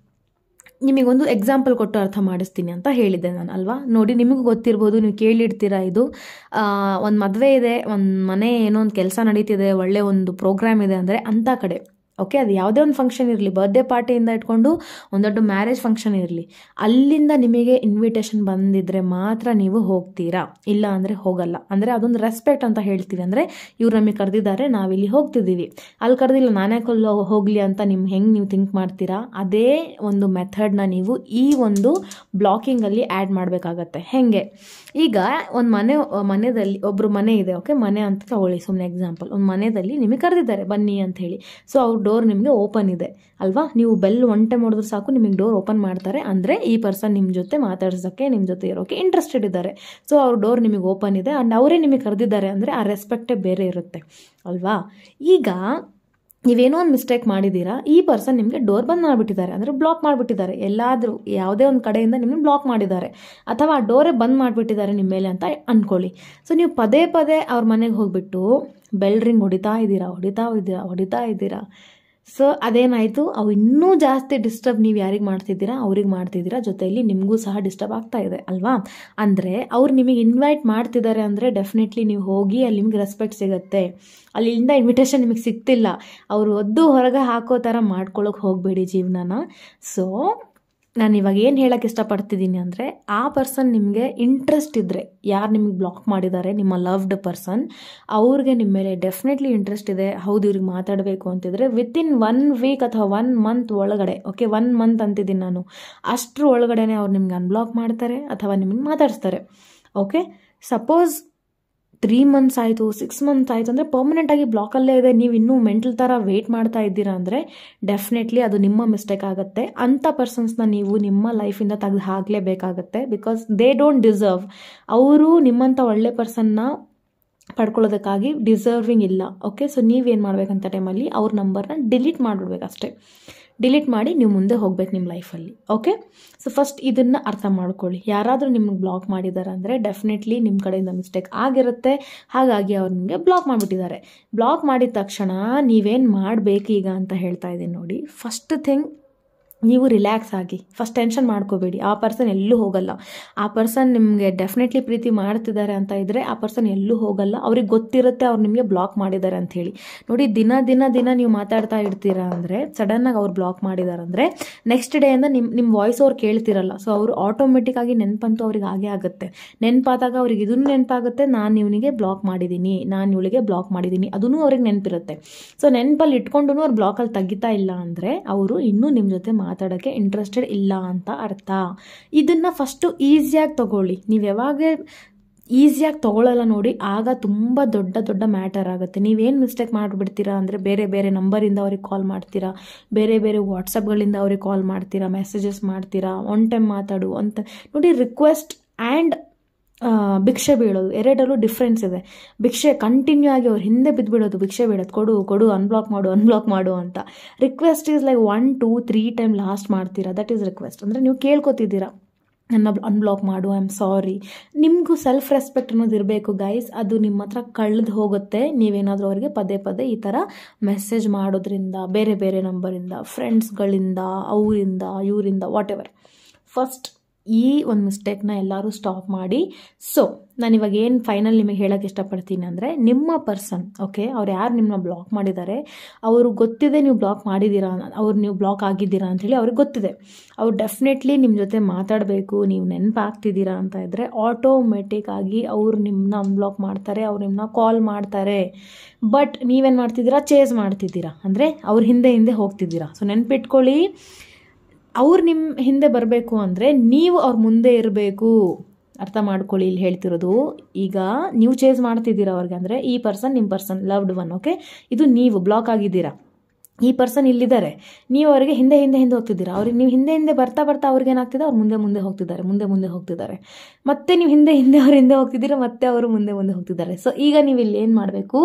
ನಿಮಗೊಂದು ಎಕ್ಸಾಂಪಲ್ ಕೊಟ್ಟು ಅರ್ಥ ಮಾಡಿಸ್ತೀನಿ ಅಂತ ಹೇಳಿದ್ದೆ ನಾನು ಅಲ್ವಾ ನೋಡಿ ನಿಮಗೂ ಗೊತ್ತಿರ್ಬೋದು ನೀವು ಕೇಳಿರ್ತೀರಾ ಇದು ಒಂದು ಮದುವೆ ಇದೆ ಒಂದು ಮನೆ ಏನೋ ಒಂದು ಕೆಲಸ ನಡೀತಿದೆ ಒಳ್ಳೆ ಒಂದು ಪ್ರೋಗ್ರಾಮ್ ಇದೆ ಅಂದರೆ ಅಂಥ ಕಡೆ ಓಕೆ ಅದು ಯಾವುದೇ ಒಂದು ಫಂಕ್ಷನ್ ಇರಲಿ ಬರ್ಡೇ ಪಾರ್ಟಿಯಿಂದ ಇಟ್ಕೊಂಡು ಒಂದು ದೊಡ್ಡ ಮ್ಯಾರೇಜ್ ಫಂಕ್ಷನ್ ಇರಲಿ ಅಲ್ಲಿಂದ ನಿಮಗೆ ಇನ್ವಿಟೇಷನ್ ಬಂದಿದ್ರೆ ಮಾತ್ರ ನೀವು ಹೋಗ್ತೀರಾ ಇಲ್ಲ ಅಂದರೆ ಹೋಗಲ್ಲ ಅಂದರೆ ಅದೊಂದು ರೆಸ್ಪೆಕ್ಟ್ ಅಂತ ಹೇಳ್ತೀವಿ ಅಂದರೆ ಇವ್ರು ನಮಗೆ ಕರೆದಿದ್ದಾರೆ ನಾವಿಲ್ಲಿ ಹೋಗ್ತಿದ್ದೀವಿ ಅಲ್ಲಿ ಕರೆದಿಲ್ಲ ನಾನೇ ಕೊಲ್ಲ ಹೋಗಲಿ ಅಂತ ನಿಮ್ಗೆ ಹೆಂಗೆ ನೀವು ಥಿಂಕ್ ಮಾಡ್ತೀರಾ ಅದೇ ಒಂದು ಮೆಥಡ್ನ ನೀವು ಈ ಒಂದು ಬ್ಲಾಕಿಂಗಲ್ಲಿ ಆ್ಯಡ್ ಮಾಡಬೇಕಾಗತ್ತೆ ಹೆಂಗೆ ಈಗ ಒಂದು ಮನೆ ಮನೆಯಲ್ಲಿ ಒಬ್ಬರು ಮನೆ ಇದೆ ಓಕೆ ಮನೆ ಅಂತ ತಗೊಳ್ಳಿ ಸುಮ್ಮನೆ ಎಕ್ಸಾಂಪಲ್ ಒಂದು ಮನೆಯಲ್ಲಿ ನಿಮಗೆ ಕರೆದಿದ್ದಾರೆ ಬನ್ನಿ ಅಂತ ಹೇಳಿ ಸೊ ಅವ್ರ ಡೋರ್ ನಿಮಗೆ ಓಪನ್ ಇದೆ ಅಲ್ವಾ ನೀವು ಬೆಲ್ ಒನ್ ಟೈಮ್ ಹೊಡೆದ್ರೆ ಸಾಕು ನಿಮಗೆ ಡೋರ್ ಓಪನ್ ಮಾಡ್ತಾರೆ ಅಂದರೆ ಈ ಪರ್ಸನ್ ನಿಮ್ಮ ಜೊತೆ ಮಾತಾಡ್ಸೋಕ್ಕೆ ನಿಮ್ಮ ಜೊತೆ ಇರೋಕ್ಕೆ ಇಂಟ್ರೆಸ್ಟೆಡ್ ಇದ್ದಾರೆ ಸೊ ಅವ್ರ ಡೋರ್ ನಿಮಗೆ ಓಪನ್ ಇದೆ ಆ್ಯಂಡ್ ಅವರೇ ನಿಮಗೆ ಕರೆದಿದ್ದಾರೆ ಅಂದರೆ ಆ ರೆಸ್ಪೆಕ್ಟೇ ಬೇರೆ ಇರುತ್ತೆ ಅಲ್ವಾ ಈಗ ನೀವೇನೋ ಒಂದು ಮಿಸ್ಟೇಕ್ ಮಾಡಿದ್ದೀರಾ ಈ ಪರ್ಸನ್ ನಿಮಗೆ ಡೋರ್ ಬಂದ್ ಮಾಡಿಬಿಟ್ಟಿದ್ದಾರೆ ಅಂದರೆ ಬ್ಲಾಕ್ ಮಾಡಿಬಿಟ್ಟಿದ್ದಾರೆ ಎಲ್ಲಾದರೂ ಯಾವುದೇ ಒಂದು ಕಡೆಯಿಂದ ನಿಮಗೆ ಬ್ಲಾಕ್ ಮಾಡಿದ್ದಾರೆ ಅಥವಾ ಆ ಡೋರೇ ಬಂದ್ ಮಾಡಿಬಿಟ್ಟಿದ್ದಾರೆ ನಿಮ್ಮ ಮೇಲೆ ಅಂತ ಅಂದ್ಕೊಳ್ಳಿ ಸೊ ನೀವು ಪದೇ ಪದೇ ಅವ್ರ ಮನೆಗೆ ಹೋಗ್ಬಿಟ್ಟು ಬೆಲ್ ರಿಂಗ್ ಹೊಡಿತಾ ಇದ್ದೀರಾ ಹೊಡಿತಾ ಇದ್ದೀರಾ ಹೊಡಿತಾ ಇದ್ದೀರಾ ಸೊ ಅದೇನಾಯಿತು ಅವು ಇನ್ನೂ ಜಾಸ್ತಿ ಡಿಸ್ಟರ್ಬ್ ನೀವು ಯಾರಿಗೆ ಮಾಡ್ತಿದ್ದೀರಾ ಅವ್ರಿಗೆ ಮಾಡ್ತಿದ್ದೀರಾ ಜೊತೆಯಲ್ಲಿ ನಿಮಗೂ ಸಹ ಡಿಸ್ಟರ್ಬ್ ಆಗ್ತಾ ಇದೆ ಅಲ್ವಾ ಅಂದರೆ ಅವ್ರು ನಿಮಗೆ ಇನ್ವೈಟ್ ಮಾಡ್ತಿದ್ದಾರೆ ಅಂದರೆ ಡೆಫಿನೆಟ್ಲಿ ನೀವು ಹೋಗಿ ಅಲ್ಲಿ ನಿಮ್ಗೆ ರೆಸ್ಪೆಕ್ಟ್ ಸಿಗುತ್ತೆ ಅಲ್ಲಿಂದ ಇನ್ವಿಟೇಷನ್ ನಿಮಗೆ ಸಿಗ್ತಿಲ್ಲ ಅವರು ಒದ್ದು ಹೊರಗೆ ಹಾಕೋ ಥರ ಮಾಡ್ಕೊಳ್ಳೋಕೆ ಹೋಗಬೇಡಿ ಜೀವನನ ಸೊ ನಾನು ಇವಾಗ ಏನು ಹೇಳೋಕ್ಕೆ ಇಷ್ಟಪಡ್ತಿದ್ದೀನಿ ಅಂದರೆ ಆ ಪರ್ಸನ್ ನಿಮಗೆ ಇಂಟ್ರೆಸ್ಟ್ ಇದ್ದರೆ ಯಾರು ನಿಮಗೆ ಬ್ಲಾಕ್ ಮಾಡಿದ್ದಾರೆ ನಿಮ್ಮ ಲವ್ಡ್ ಪರ್ಸನ್ ಅವ್ರಿಗೆ ನಿಮ್ಮ ಮೇಲೆ ಡೆಫಿನೆಟ್ಲಿ ಇಂಟ್ರೆಸ್ಟ್ ಇದೆ ಹೌದು ಇವ್ರಿಗೆ ಮಾತಾಡಬೇಕು ಅಂತಿದ್ರೆ ವಿತಿನ್ ಒನ್ ವೀಕ್ ಅಥವಾ ಒನ್ ಮಂತ್ ಒಳಗಡೆ ಓಕೆ ಒನ್ ಮಂತ್ ಅಂತಿದ್ದೀನಿ ನಾನು ಅಷ್ಟ್ರ ಒಳಗಡೆನೆ ಅವ್ರು ನಿಮ್ಗೆ ಅನ್ಬ್ಲಾಕ್ ಮಾಡ್ತಾರೆ ಅಥವಾ ನಿಮಗೆ ಮಾತಾಡಿಸ್ತಾರೆ ಓಕೆ ಸಪೋಸ್ ತ್ರೀ ಮಂತ್ಸ್ ಆಯಿತು ಸಿಕ್ಸ್ ಮಂತ್ಸ್ ಆಯಿತು ಅಂದರೆ ಪರ್ಮನೆಂಟಾಗಿ ಬ್ಲಾಕಲ್ಲೇ ಇದೆ ನೀವು ಇನ್ನೂ ಮೆಂಟಲ್ ಥರ ವೆಯ್ಟ್ ಮಾಡ್ತಾ ಇದ್ದೀರಾ ಅಂದರೆ ಡೆಫಿನೆಟ್ಲಿ ಅದು ನಿಮ್ಮ ಮಿಸ್ಟೇಕ್ ಆಗುತ್ತೆ ಅಂಥ ಪರ್ಸನ್ಸ್ನ ನೀವು ನಿಮ್ಮ ಲೈಫಿಂದ ತೆಗೆದು ಹಾಕಲೇಬೇಕಾಗತ್ತೆ ಬಿಕಾಸ್ ದೇ ಡೋಂಟ್ ಡಿಸರ್ವ್ ಅವರು ನಿಮ್ಮಂಥ ಒಳ್ಳೆ ಪರ್ಸನ್ನ ಪಡ್ಕೊಳ್ಳೋದಕ್ಕಾಗಿ ಡಿಸರ್ವಿಂಗ್ ಇಲ್ಲ ಓಕೆ ಸೊ ನೀವೇನು ಮಾಡ್ಬೇಕಂತ ಟೈಮಲ್ಲಿ ಅವ್ರ ನಂಬರ್ನ ಡಿಲೀಟ್ ಮಾಡಿಬಿಡ್ಬೇಕು ಅಷ್ಟೇ ಡಿಲೀಟ್ ಮಾಡಿ ನೀವು ಮುಂದೆ ಹೋಗ್ಬೇಕು ನಿಮ್ಮ ಲೈಫಲ್ಲಿ ಓಕೆ ಸೊ ಫಸ್ಟ್ ಇದನ್ನು ಅರ್ಥ ಮಾಡ್ಕೊಳ್ಳಿ ಯಾರಾದರೂ ನಿಮ್ಗೆ ಬ್ಲಾಕ್ ಮಾಡಿದ್ದಾರೆ ಅಂದರೆ ಡೆಫಿನೆಟ್ಲಿ ನಿಮ್ಮ ಕಡೆಯಿಂದ ಮಿಸ್ಟೇಕ್ ಆಗಿರುತ್ತೆ ಹಾಗಾಗಿ ಅವ್ರು ನಿಮಗೆ ಬ್ಲಾಕ್ ಮಾಡಿಬಿಟ್ಟಿದ್ದಾರೆ ಬ್ಲಾಕ್ ಮಾಡಿದ ತಕ್ಷಣ ನೀವೇನು ಮಾಡಬೇಕು ಈಗ ಅಂತ ಹೇಳ್ತಾ ಇದ್ದೀನಿ ನೋಡಿ ಫಸ್ಟ್ ಥಿಂಗ್ ನೀವು ರಿಲ್ಯಾಕ್ಸ್ ಆಗಿ ಫಸ್ಟ್ ಟೆನ್ಷನ್ ಮಾಡ್ಕೋಬೇಡಿ ಆ ಪರ್ಸನ್ ಎಲ್ಲೂ ಹೋಗಲ್ಲ ಆ ಪರ್ಸನ್ ನಿಮಗೆ ಡೆಫಿನೆಟ್ಲಿ ಪ್ರೀತಿ ಮಾಡ್ತಿದ್ದಾರೆ ಅಂತ ಇದ್ದರೆ ಆ ಪರ್ಸನ್ ಎಲ್ಲೂ ಹೋಗಲ್ಲ ಅವ್ರಿಗೆ ಗೊತ್ತಿರುತ್ತೆ ಅವ್ರು ನಿಮಗೆ ಬ್ಲಾಕ್ ಮಾಡಿದ್ದಾರೆ ಅಂತ ಹೇಳಿ ನೋಡಿ ದಿನ ದಿನ ದಿನ ನೀವು ಮಾತಾಡ್ತಾ ಇರ್ತೀರಾ ಅಂದರೆ ಸಡನ್ನಾಗಿ ಅವ್ರು ಬ್ಲಾಕ್ ಮಾಡಿದ್ದಾರೆ ಅಂದರೆ ನೆಕ್ಸ್ಟ್ ಡೇಯಿಂದ ನಿಮ್ಮ ನಿಮ್ಮ ವಾಯ್ಸ್ ಅವ್ರು ಕೇಳ್ತಿರಲ್ಲ ಸೊ ಅವರು ಆಟೋಮೆಟಿಕ್ ಆಗಿ ನೆನಪಂತೂ ಅವ್ರಿಗೆ ಹಾಗೆ ಆಗುತ್ತೆ ನೆನಪಾದಾಗ ಅವ್ರಿಗೆ ಇದನ್ನು ನೆನಪಾಗುತ್ತೆ ನಾನು ಇವನಿಗೆ ಬ್ಲಾಕ್ ಮಾಡಿದ್ದೀನಿ ನಾನು ಇವಳಿಗೆ ಬ್ಲಾಕ್ ಮಾಡಿದ್ದೀನಿ ಅದೂ ಅವ್ರಿಗೆ ನೆನಪಿರುತ್ತೆ ಸೊ ನೆನಪಲ್ಲಿ ಇಟ್ಕೊಂಡು ಅವ್ರು ಬ್ಲಾಕಲ್ಲಿ ತೆಗಿತಾ ಇಲ್ಲ ಅಂದರೆ ಅವರು ಇನ್ನೂ ನಿಮ್ಮ ಜೊತೆ ಮಾತಾಡೋಕ್ಕೆ ಇಂಟ್ರೆಸ್ಟೆಡ್ ಇಲ್ಲ ಅಂತ ಅರ್ಥ ಇದನ್ನು ಫಸ್ಟು ಈಸಿಯಾಗಿ ತಗೊಳ್ಳಿ ನೀವು ಯಾವಾಗ ಈಸಿಯಾಗಿ ತೊಗೊಳ್ಳಲ್ಲ ನೋಡಿ ಆಗ ತುಂಬ ದೊಡ್ಡ ದೊಡ್ಡ ಮ್ಯಾಟರ್ ಆಗುತ್ತೆ ನೀವೇನು ಮಿಸ್ಟೇಕ್ ಮಾಡಿಬಿಡ್ತೀರಾ ಅಂದರೆ ಬೇರೆ ಬೇರೆ ನಂಬರಿಂದ ಅವ್ರಿಗೆ ಕಾಲ್ ಮಾಡ್ತೀರಾ ಬೇರೆ ಬೇರೆ ವಾಟ್ಸಪ್ಗಳಿಂದ ಅವ್ರಿಗೆ ಕಾಲ್ ಮಾಡ್ತೀರಾ ಮೆಸೇಜಸ್ ಮಾಡ್ತೀರಾ ಒನ್ ಟೈಮ್ ಮಾತಾಡು ಅಂತ ನೋಡಿ ರಿಕ್ವೆಸ್ಟ್ ಆ್ಯಂಡ್ ಭಿಕ್ಷೆ ಬೀಳೋದು ಎರಡರಲ್ಲೂ ಡಿಫ್ರೆನ್ಸ್ ಇದೆ ಭಿಕ್ಷೆ ಕಂಟಿನ್ಯೂ ಆಗಿ ಅವ್ರು ಹಿಂದೆ ಬಿದ್ದುಬಿಡೋದು ಭಿಕ್ಷೆ ಬೀಳೋದು ಕೊಡು ಕೊಡು ಅನ್ಬ್ಲಾಕ್ ಮಾಡು ಅನ್ಬ್ಲಾಕ್ ಮಾಡು ಅಂತ request is like one two three time last ಮಾಡ್ತೀರಾ ದಟ್ ಈಸ್ ರಿಕ್ವೆಸ್ಟ್ ಅಂದರೆ ನೀವು ಕೇಳ್ಕೊತಿದ್ದೀರಾ ನನ್ನ ಅನ್ಬ್ಲಾಕ್ ಮಾಡು ಐ ಆಮ್ ಸಾರಿ ನಿಮಗೂ ಸೆಲ್ಫ್ ರೆಸ್ಪೆಕ್ಟ್ ಅನ್ನೋದು ಇರಬೇಕು ಗೈಸ್ ಅದು ನಿಮ್ಮ ಹತ್ರ ಕಳೆದು ಹೋಗುತ್ತೆ ನೀವೇನಾದರೂ ಅವರಿಗೆ ಪದೇ ಪದೇ ಈ ಥರ ಮೆಸೇಜ್ ಮಾಡೋದ್ರಿಂದ ಬೇರೆ ಬೇರೆ ನಂಬರಿಂದ ಫ್ರೆಂಡ್ಸ್ಗಳಿಂದ ಅವರಿಂದ ಇವರಿಂದ ವಾಟ್ ಎವರ್ ಫಸ್ಟ್ ಈ ಒಂದು ಮಿಸ್ಟೇಕ್ನ ಎಲ್ಲರೂ ಸ್ಟಾಪ್ ಮಾಡಿ ಸೊ ನಾನು ಇವಾಗ ಏನು ಫೈನಲ್ ನಿಮಗೆ ಹೇಳೋಕ್ಕೆ ಇಷ್ಟಪಡ್ತೀನಿ ಅಂದರೆ ನಿಮ್ಮ ಪರ್ಸನ್ ಓಕೆ ಅವ್ರು ಯಾರು ನಿಮ್ಮನ್ನ ಬ್ಲಾಕ್ ಮಾಡಿದ್ದಾರೆ ಅವರು ಗೊತ್ತಿದೆ ನೀವು ಬ್ಲಾಕ್ ಮಾಡಿದ್ದೀರಾ ಅವ್ರು ನೀವು ಬ್ಲಾಕ್ ಆಗಿದ್ದೀರಾ ಅಂಥೇಳಿ ಅವ್ರಿಗೆ ಗೊತ್ತಿದೆ ಅವ್ರು ಡೆಫಿನೆಟ್ಲಿ ನಿಮ್ಮ ಜೊತೆ ಮಾತಾಡಬೇಕು ನೀವು ನೆನಪಾಗ್ತಿದ್ದೀರಾ ಅಂತ ಇದ್ದರೆ ಆಟೋಮೆಟಿಕ್ ಆಗಿ ಅವ್ರು ನಿಮ್ಮನ್ನ ಅನ್ಬ್ಲಾಕ್ ಮಾಡ್ತಾರೆ ಅವ್ರು ನಿಮ್ಮನ್ನ ಕಾಲ್ ಮಾಡ್ತಾರೆ ಬಟ್ ನೀವೇನು ಮಾಡ್ತಿದ್ದೀರಾ ಚೇಸ್ ಮಾಡ್ತಿದ್ದೀರಾ ಅಂದರೆ ಅವ್ರ ಹಿಂದೆ ಹಿಂದೆ ಹೋಗ್ತಿದ್ದೀರಾ ಸೊ ನೆನ್ಪಿಟ್ಕೊಳ್ಳಿ ಅವ್ರು ನಿಮ್ಮ ಹಿಂದೆ ಬರಬೇಕು ಅಂದರೆ ನೀವು ಅವ್ರ ಮುಂದೆ ಇರಬೇಕು ಅರ್ಥ ಮಾಡ್ಕೊಳ್ಳಿ ಇಲ್ಲಿ ಹೇಳ್ತಿರೋದು ಈಗ ನೀವು ಚೇಸ್ ಮಾಡ್ತಿದ್ದೀರಾ ಅವ್ರಿಗೆ ಅಂದರೆ ಈ ಪರ್ಸನ್ ನಿಮ್ಮ ಪರ್ಸನ್ ಲವ್ಡ್ ಒನ್ ಓಕೆ ಇದು ನೀವು ಬ್ಲಾಕ್ ಆಗಿದ್ದೀರಾ ಈ ಪರ್ಸನ್ ಇಲ್ಲಿದ್ದಾರೆ ನೀವು ಅವರಿಗೆ ಹಿಂದೆ ಹಿಂದೆ ಹಿಂದೆ ಹೋಗ್ತಿದ್ದೀರಾ ಅವ್ರಿಗೆ ನೀವು ಹಿಂದೆ ಹಿಂದೆ ಬರ್ತಾ ಬರ್ತಾ ಅವ್ರಿಗೆ ಏನಾಗ್ತಿದೆ ಅವ್ರು ಮುಂದೆ ಮುಂದೆ ಹೋಗ್ತಿದ್ದಾರೆ ಮುಂದೆ ಮುಂದೆ ಹೋಗ್ತಿದ್ದಾರೆ ಮತ್ತೆ ನೀವು ಹಿಂದೆ ಹಿಂದೆ ಅವ್ರ ಹಿಂದೆ ಹೋಗ್ತಿದ್ದೀರಾ ಮತ್ತೆ ಅವರು ಮುಂದೆ ಮುಂದೆ ಹೋಗ್ತಿದ್ದಾರೆ ಸೊ ಈಗ ನೀವು ಇಲ್ಲಿ ಏನು ಮಾಡಬೇಕು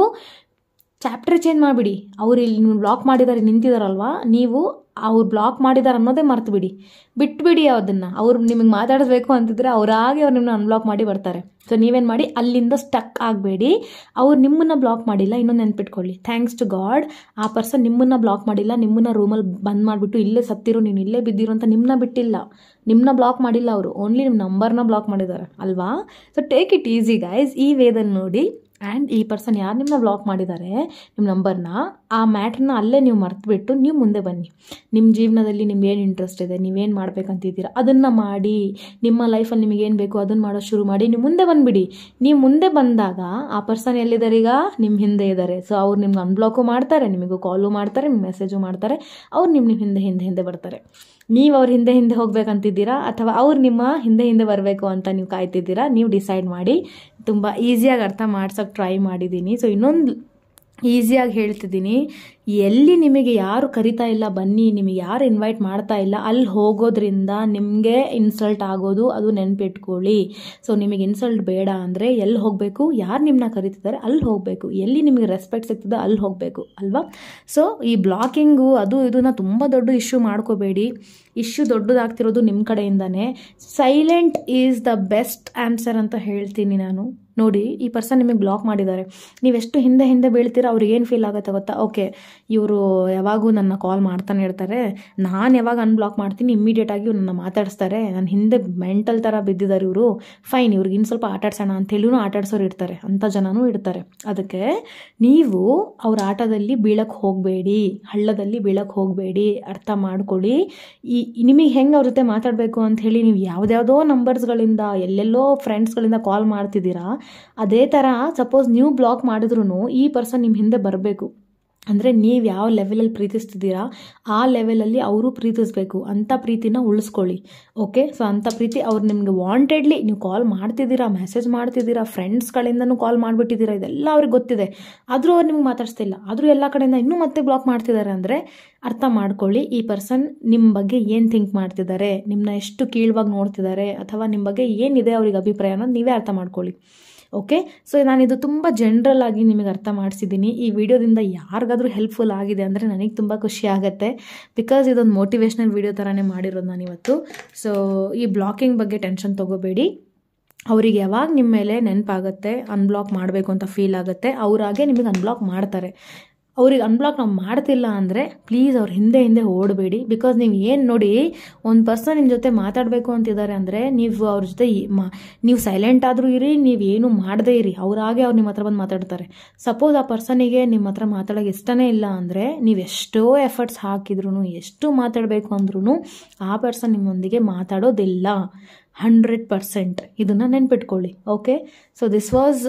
ಚಾಪ್ಟರ್ ಚೇಂಜ್ ಮಾಡಿಬಿಡಿ ಅವ್ರು ಇಲ್ಲಿ ನೀವು ಬ್ಲಾಕ್ ಮಾಡಿದ್ದಾರೆ ನಿಂತಿದಾರಲ್ವಾ ನೀವು ಅವ್ರು ಬ್ಲಾಕ್ ಮಾಡಿದ್ದಾರೆ ಅನ್ನೋದೇ ಮರ್ತು ಬಿಡಿ ಬಿಟ್ಬಿಡಿ ಅದನ್ನು ಅವ್ರು ನಿಮಗೆ ಮಾತಾಡಬೇಕು ಅಂತಿದ್ರೆ ಅವರಾಗೆ ಅವ್ರು ನಿಮ್ಮನ್ನ ಅನ್ಬ್ಲಾಕ್ ಮಾಡಿ ಬರ್ತಾರೆ ಸೊ ನೀವೇನು ಮಾಡಿ ಅಲ್ಲಿಂದ ಸ್ಟಕ್ ಆಗಬೇಡಿ ಅವ್ರು ನಿಮ್ಮನ್ನು ಬ್ಲಾಕ್ ಮಾಡಿಲ್ಲ ಇನ್ನೊಂದು ನೆನ್ಪಿಟ್ಕೊಳ್ಳಿ ಥ್ಯಾಂಕ್ಸ್ ಟು ಗಾಡ್ ಆ ಪರ್ಸನ್ ನಿಮ್ಮನ್ನು ಬ್ಲಾಕ್ ಮಾಡಿಲ್ಲ ನಿಮ್ಮನ್ನು ರೂಮಲ್ಲಿ ಬಂದ್ ಮಾಡಿಬಿಟ್ಟು ಇಲ್ಲೇ ಸತ್ತಿರೋ ನೀನು ಇಲ್ಲೇ ಬಿದ್ದಿರೋ ಅಂತ ನಿಮ್ಮನ್ನ ಬಿಟ್ಟಿಲ್ಲ ನಿಮ್ಮನ್ನ ಬ್ಲಾಕ್ ಮಾಡಿಲ್ಲ ಅವರು ಓನ್ಲಿ ನಿಮ್ಮ ನಂಬರ್ನ ಬ್ಲಾಕ್ ಮಾಡಿದ್ದಾರೆ ಅಲ್ವಾ so take it easy guys ಈ ವೇದಲ್ಲಿ ನೋಡಿ ಆ್ಯಂಡ್ ಈ ಪರ್ಸನ್ ಯಾರು ನಿಮ್ಮನ್ನ ಬ್ಲಾಕ್ ಮಾಡಿದ್ದಾರೆ ನಿಮ್ಮ ನಂಬರ್ನ ಆ ಮ್ಯಾಟ್ರನ್ನ ಅಲ್ಲೇ ನೀವು ಮರ್ತುಬಿಟ್ಟು ನೀವು ಮುಂದೆ ಬನ್ನಿ ನಿಮ್ಮ ಜೀವನದಲ್ಲಿ ನಿಮ್ಗೆ ಏನು ಇಂಟ್ರೆಸ್ಟ್ ಇದೆ ನೀವೇನು ಮಾಡ್ಬೇಕಂತಿದ್ದೀರಾ ಅದನ್ನು ಮಾಡಿ ನಿಮ್ಮ ಲೈಫಲ್ಲಿ ನಿಮಗೆ ಏನು ಬೇಕು ಅದನ್ನು ಮಾಡೋದು ಶುರು ಮಾಡಿ ನೀವು ಮುಂದೆ ಬಂದುಬಿಡಿ ನೀವು ಮುಂದೆ ಬಂದಾಗ ಆ ಪರ್ಸನ್ ಎಲ್ಲಿದ್ದಾರೆ ಈಗ ನಿಮ್ಮ ಹಿಂದೆ ಇದ್ದಾರೆ ಸೊ ಅವ್ರು ನಿಮ್ಗೆ ಅನ್ಬ್ಲಾಕು ಮಾಡ್ತಾರೆ ನಿಮಗೂ ಕಾಲು ಮಾಡ್ತಾರೆ ನಿಮ್ಗೆ ಮೆಸೇಜು ಮಾಡ್ತಾರೆ ಅವ್ರು ನಿಮ್ಮ ನಿಮ್ಮ ಹಿಂದೆ ಹಿಂದೆ ಹಿಂದೆ ಬರ್ತಾರೆ ನೀವು ಅವ್ರ ಹಿಂದೆ ಹಿಂದೆ ಹೋಗ್ಬೇಕಂತಿದ್ದೀರಾ ಅಥವಾ ಅವ್ರು ನಿಮ್ಮ ಹಿಂದೆ ಹಿಂದೆ ಬರಬೇಕು ಅಂತ ನೀವು ಕಾಯ್ತಿದ್ದೀರಾ ನೀವು ಡಿಸೈಡ್ ಮಾಡಿ ತುಂಬ ಈಸಿಯಾಗಿ ಅರ್ಥ ಮಾಡ್ಸೋಕ್ಕೆ ಟ್ರೈ ಮಾಡಿದ್ದೀನಿ ಸೊ ಇನ್ನೊಂದು ಈಸಿಯಾಗಿ ಹೇಳ್ತಿದ್ದೀನಿ ಎಲ್ಲಿ ನಿಮಗೆ ಯಾರು ಕರಿತಾ ಇಲ್ಲ ಬನ್ನಿ ನಿಮಗೆ ಯಾರು ಇನ್ವೈಟ್ ಮಾಡ್ತಾ ಇಲ್ಲ ಅಲ್ಲಿ ಹೋಗೋದ್ರಿಂದ ನಿಮಗೆ ಇನ್ಸಲ್ಟ್ ಆಗೋದು ಅದು ನೆನ್ಪಿಟ್ಕೊಳ್ಳಿ ಸೊ ನಿಮಗೆ ಇನ್ಸಲ್ಟ್ ಬೇಡ ಅಂದರೆ ಎಲ್ಲಿ ಹೋಗಬೇಕು ಯಾರು ನಿಮ್ಮನ್ನ ಕರಿತಿದ್ದಾರೆ ಅಲ್ಲಿ ಹೋಗಬೇಕು ಎಲ್ಲಿ ನಿಮಗೆ ರೆಸ್ಪೆಕ್ಟ್ ಸಿಗ್ತದೆ ಅಲ್ಲಿ ಹೋಗಬೇಕು ಅಲ್ವಾ ಸೊ ಈ ಬ್ಲಾಕಿಂಗು ಅದು ಇದನ್ನ ತುಂಬ ದೊಡ್ಡ ಇಶ್ಯೂ ಮಾಡ್ಕೋಬೇಡಿ ಇಶ್ಯೂ ದೊಡ್ಡದಾಗ್ತಿರೋದು ನಿಮ್ಮ ಕಡೆಯಿಂದನೇ silent is the best answer ಅಂತ ಹೇಳ್ತೀನಿ ನಾನು ನೋಡಿ ಈ ಪರ್ಸನ್ ನಿಮಗೆ ಬ್ಲಾಕ್ ಮಾಡಿದ್ದಾರೆ ನೀವೆಷ್ಟು ಹಿಂದೆ ಹಿಂದೆ ಬೀಳ್ತೀರಾ ಅವ್ರಿಗೆ ಏನು ಫೀಲ್ ಆಗುತ್ತೆ ಗೊತ್ತಾ ಓಕೆ ಇವರು ಯಾವಾಗೂ ನನ್ನ ಕಾಲ್ ಮಾಡ್ತಾನೆ ಇರ್ತಾರೆ ನಾನು ಯಾವಾಗ ಅನ್ಬ್ಲಾಕ್ ಮಾಡ್ತೀನಿ ಇಮ್ಮಿಡಿಯೇಟಾಗಿ ನನ್ನ ಮಾತಾಡಿಸ್ತಾರೆ ನನ್ನ ಹಿಂದೆ ಮೆಂಟಲ್ ಥರ ಬಿದ್ದಿದ್ದಾರೆ ಇವರು ಫೈನ್ ಇವ್ರಿಗೆ ಇನ್ನು ಸ್ವಲ್ಪ ಆಟಾಡ್ಸೋಣ ಅಂತೇಳಿನೂ ಆಟಾಡ್ಸೋರು ಇರ್ತಾರೆ ಅಂಥ ಜನನೂ ಇರ್ತಾರೆ ಅದಕ್ಕೆ ನೀವು ಅವ್ರ ಆಟದಲ್ಲಿ ಬೀಳಕ್ಕೆ ಹೋಗಬೇಡಿ ಹಳ್ಳದಲ್ಲಿ ಬೀಳಕ್ಕೆ ಹೋಗಬೇಡಿ ಅರ್ಥ ಮಾಡ್ಕೊಳ್ಳಿ ಈ ನಿಮಗೆ ಹೆಂಗೆ ಅವ್ರ ಜೊತೆ ಮಾತಾಡಬೇಕು ಅಂತ ಹೇಳಿ ನೀವು ಯಾವುದ್ಯಾವುದೋ ನಂಬರ್ಸ್ಗಳಿಂದ ಎಲ್ಲೆಲ್ಲೋ ಫ್ರೆಂಡ್ಸ್ಗಳಿಂದ ಕಾಲ್ ಮಾಡ್ತಿದ್ದೀರಾ ಅದೇ ಥರ ಸಪೋಸ್ ನೀವು ಬ್ಲಾಕ್ ಮಾಡಿದ್ರು ಈ ಪರ್ಸನ್ ನಿಮ್ಮ ಹಿಂದೆ ಬರಬೇಕು ಅಂದರೆ ನೀವು ಯಾವ ಲೆವೆಲಲ್ಲಿ ಪ್ರೀತಿಸ್ತಿದ್ದೀರಾ ಆ ಲೆವೆಲಲ್ಲಿ ಅವರು ಪ್ರೀತಿಸ್ಬೇಕು ಅಂಥ ಪ್ರೀತಿನ ಉಳಿಸ್ಕೊಳ್ಳಿ ಓಕೆ ಸೊ ಅಂಥ ಪ್ರೀತಿ ಅವ್ರು ನಿಮಗೆ ವಾಂಟೆಡ್ಲಿ ನೀವು ಕಾಲ್ ಮಾಡ್ತಿದ್ದೀರಾ ಮೆಸೇಜ್ ಮಾಡ್ತಿದ್ದೀರಾ ಫ್ರೆಂಡ್ಸ್ಗಳಿಂದನೂ ಕಾಲ್ ಮಾಡಿಬಿಟ್ಟಿದ್ದೀರಾ ಇದೆಲ್ಲ ಅವ್ರಿಗೆ ಗೊತ್ತಿದೆ ಆದರೂ ಅವ್ರು ನಿಮ್ಗೆ ಮಾತಾಡ್ಸ್ತಿಲ್ಲ ಆದರೂ ಎಲ್ಲ ಕಡೆಯಿಂದ ಇನ್ನೂ ಮತ್ತೆ ಬ್ಲಾಕ್ ಮಾಡ್ತಿದ್ದಾರೆ ಅಂದರೆ ಅರ್ಥ ಮಾಡ್ಕೊಳ್ಳಿ ಈ ಪರ್ಸನ್ ನಿಮ್ಮ ಬಗ್ಗೆ ಏನು ಥಿಂಕ್ ಮಾಡ್ತಿದ್ದಾರೆ ನಿಮ್ಮನ್ನ ಎಷ್ಟು ಕೀಳ್ವಾಗಿ ನೋಡ್ತಿದ್ದಾರೆ ಅಥವಾ ನಿಮ್ಮ ಬಗ್ಗೆ ಏನಿದೆ ಅವ್ರಿಗೆ ಅಭಿಪ್ರಾಯ ಅನ್ನೋದು ನೀವೇ ಅರ್ಥ ಮಾಡ್ಕೊಳ್ಳಿ ಓಕೆ ಸೊ ನಾನಿದು ತುಂಬ ಜನ್ರಲ್ ಆಗಿ ನಿಮಗೆ ಅರ್ಥ ಮಾಡಿಸಿದ್ದೀನಿ ಈ ವಿಡಿಯೋದಿಂದ ಯಾರಿಗಾದ್ರೂ ಹೆಲ್ಪ್ಫುಲ್ ಆಗಿದೆ ಅಂದರೆ ನನಗೆ ತುಂಬ ಖುಷಿ ಆಗುತ್ತೆ ಬಿಕಾಸ್ ಇದೊಂದು ಮೋಟಿವೇಶ್ನಲ್ ವಿಡಿಯೋ ಥರನೇ ಮಾಡಿರೋದು ನಾನು ಇವತ್ತು ಸೊ ಈ ಬ್ಲಾಕಿಂಗ್ ಬಗ್ಗೆ ಟೆನ್ಷನ್ ತೊಗೋಬೇಡಿ ಅವರಿಗೆ ಯಾವಾಗ ನಿಮ್ಮ ಮೇಲೆ ನೆನಪಾಗುತ್ತೆ ಅನ್ಬ್ಲಾಕ್ ಮಾಡಬೇಕು ಅಂತ ಫೀಲ್ ಆಗುತ್ತೆ ಅವರಾಗೆ ನಿಮಗೆ ಅನ್ಬ್ಲಾಕ್ ಮಾಡ್ತಾರೆ ಅವ್ರಿಗೆ ಅನ್ಬ್ಲಾಕ್ ನಾವು ಮಾಡ್ತಿಲ್ಲ ಅಂದರೆ ಪ್ಲೀಸ್ ಅವ್ರ ಹಿಂದೆ ಹಿಂದೆ ಓಡಬೇಡಿ ಬಿಕಾಸ್ ನೀವು ಏನು ನೋಡಿ ಒಂದು ಪರ್ಸನ್ ನಿಮ್ಮ ಜೊತೆ ಮಾತಾಡಬೇಕು ಅಂತಿದ್ದಾರೆ ಅಂದರೆ ನೀವು ಅವ್ರ ಜೊತೆ ಈ- ಮಾ ನೀವು ಸೈಲೆಂಟ್ ಆದರೂ ಇರಿ ನೀವು ಏನು ಮಾಡದೇ ಇರಿ ಅವರಾಗೆ ಅವ್ರು ನಿಮ್ಮ ಹತ್ರ ಬಂದು ಮಾತಾಡ್ತಾರೆ ಸಪೋಸ್ ಆ ಪರ್ಸನಿಗೆ ನಿಮ್ಮ ಹತ್ರ ಮಾತಾಡೋಕೆ ಇಷ್ಟನೇ ಇಲ್ಲ ಅಂದರೆ ನೀವು ಎಷ್ಟೋ ಎಫರ್ಟ್ಸ್ ಹಾಕಿದ್ರು ಎಷ್ಟು ಮಾತಾಡಬೇಕು ಅಂದ್ರೂ ಆ ಪರ್ಸನ್ ನಿಮ್ಮೊಂದಿಗೆ ಮಾತಾಡೋದಿಲ್ಲ ಹಂಡ್ರೆಡ್ ಪರ್ಸೆಂಟ್ ಇದನ್ನು ನೆನ್ಪಿಟ್ಕೊಳ್ಳಿ okay so this was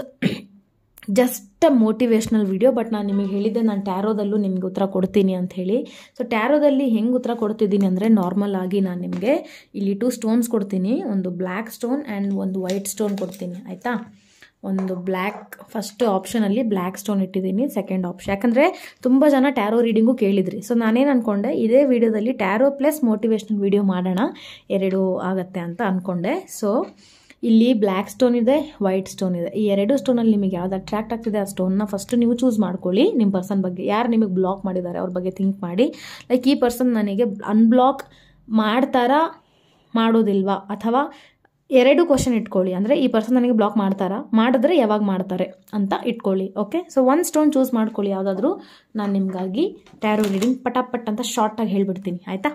just a motivational video but ನಾನು ನಿಮಗೆ ಹೇಳಿದ್ದೆ ನಾನು ಟ್ಯಾರೋದಲ್ಲೂ ನಿಮಗೆ ಉತ್ತರ ಕೊಡ್ತೀನಿ ಅಂತ ಹೇಳಿ ಸೊ ಟ್ಯಾರೋದಲ್ಲಿ ಹೆಂಗೆ ಉತ್ತರ ಕೊಡ್ತಿದ್ದೀನಿ ಅಂದರೆ ನಾರ್ಮಲ್ ಆಗಿ ನಾನು ನಿಮಗೆ ಇಲ್ಲಿ ಟೂ ಸ್ಟೋನ್ಸ್ ಕೊಡ್ತೀನಿ ಒಂದು ಬ್ಲ್ಯಾಕ್ ಸ್ಟೋನ್ ಆ್ಯಂಡ್ ಒಂದು ವೈಟ್ ಸ್ಟೋನ್ ಕೊಡ್ತೀನಿ ಆಯಿತಾ ಒಂದು ಬ್ಲ್ಯಾಕ್ ಫಸ್ಟ್ ಆಪ್ಷನಲ್ಲಿ ಬ್ಲ್ಯಾಕ್ ಸ್ಟೋನ್ ಇಟ್ಟಿದ್ದೀನಿ ಸೆಕೆಂಡ್ ಆಪ್ಷನ್ ಯಾಕಂದರೆ ತುಂಬ ಜನ ಟ್ಯಾರೋ ರೀಡಿಂಗು ಕೇಳಿದ್ರಿ ಸೊ ನಾನೇನು ಅಂದ್ಕೊಂಡೆ ಇದೇ ವಿಡಿಯೋದಲ್ಲಿ ಟ್ಯಾರೋ ಪ್ಲಸ್ ಮೋಟಿವೇಶ್ನಲ್ ವಿಡಿಯೋ ಮಾಡೋಣ ಎರಡು ಆಗತ್ತೆ ಅಂತ ಅಂದ್ಕೊಂಡೆ ಸೊ ಇಲ್ಲಿ ಬ್ಲ್ಯಾಕ್ ಸ್ಟೋನ್ ಇದೆ ವೈಟ್ ಸ್ಟೋನ್ ಇದೆ ಈ ಎರಡು ಸ್ಟೋನಲ್ಲಿ ನಿಮಗೆ ಯಾವ್ದು ಅಟ್ರಾಕ್ಟ್ ಆಗ್ತಿದೆ ಆ ಸ್ಟೋನ್ನ ಫಸ್ಟ್ ನೀವು ಚೂಸ್ ಮಾಡ್ಕೊಳ್ಳಿ ನಿಮ್ಮ ಪರ್ಸನ್ ಬಗ್ಗೆ ಯಾರು ನಿಮಗೆ ಬ್ಲಾಕ್ ಮಾಡಿದ್ದಾರೆ ಅವ್ರ ಬಗ್ಗೆ ಥಿಂಕ್ ಮಾಡಿ ಲೈಕ್ ಈ ಪರ್ಸನ್ ನನಗೆ ಅನ್ಬ್ಲಾಕ್ ಮಾಡ್ತಾರಾ ಮಾಡೋದಿಲ್ವಾ ಅಥವಾ ಎರಡು ಕ್ವಶನ್ ಇಟ್ಕೊಳ್ಳಿ ಅಂದರೆ ಈ ಪರ್ಸನ್ ನನಗೆ ಬ್ಲಾಕ್ ಮಾಡ್ತಾರಾ ಮಾಡಿದ್ರೆ ಯಾವಾಗ ಮಾಡ್ತಾರೆ ಅಂತ ಇಟ್ಕೊಳ್ಳಿ ಓಕೆ ಸೊ ಒಂದು ಸ್ಟೋನ್ ಚೂಸ್ ಮಾಡ್ಕೊಳ್ಳಿ ಯಾವುದಾದ್ರೂ ನಾನು ನಿಮಗಾಗಿ ಟ್ಯಾರೋ ರೀಡಿಂಗ್ ಪಟಾಪಟ್ ಅಂತ ಶಾರ್ಟಾಗಿ ಹೇಳ್ಬಿಡ್ತೀನಿ ಆಯಿತಾ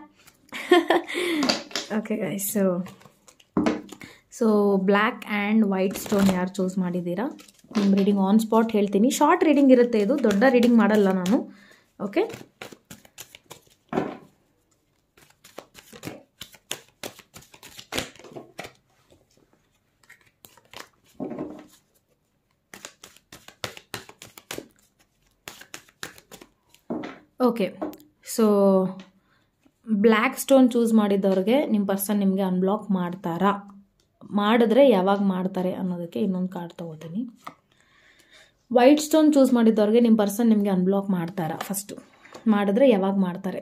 okay guys so so black and white stone ಯಾರು ಚೂಸ್ ಮಾಡಿದ್ದೀರಾ ನಿಮ್ಮ ರೀಡಿಂಗ್ ಆನ್ ಸ್ಪಾಟ್ ಹೇಳ್ತೀನಿ ಶಾರ್ಟ್ ರೀಡಿಂಗ್ ಇರುತ್ತೆ ಇದು ದೊಡ್ಡ ರೀಡಿಂಗ್ ಮಾಡಲ್ಲ ನಾನು okay okay so black stone choose ಮಾಡಿದವ್ರಿಗೆ ನಿಮ್ಮ ಪರ್ಸನ್ ನಿಮಗೆ ಅನ್ಬ್ಲಾಕ್ ಮಾಡ್ತಾರಾ ಮಾಡಿದ್ರೆ ಯಾವಾಗ ಮಾಡ್ತಾರೆ ಅನ್ನೋದಕ್ಕೆ ಇನ್ನೊಂದು ಕಾರ್ಡ್ ತೊಗೋತೀನಿ ವೈಟ್ ಸ್ಟೋನ್ ಚೂಸ್ ಮಾಡಿದವ್ರಿಗೆ ನಿಮ್ಮ ಪರ್ಸನ್ ನಿಮಗೆ ಅನ್ಬ್ಲಾಕ್ ಮಾಡ್ತಾರಾ ಫಸ್ಟು ಮಾಡಿದ್ರೆ ಯಾವಾಗ ಮಾಡ್ತಾರೆ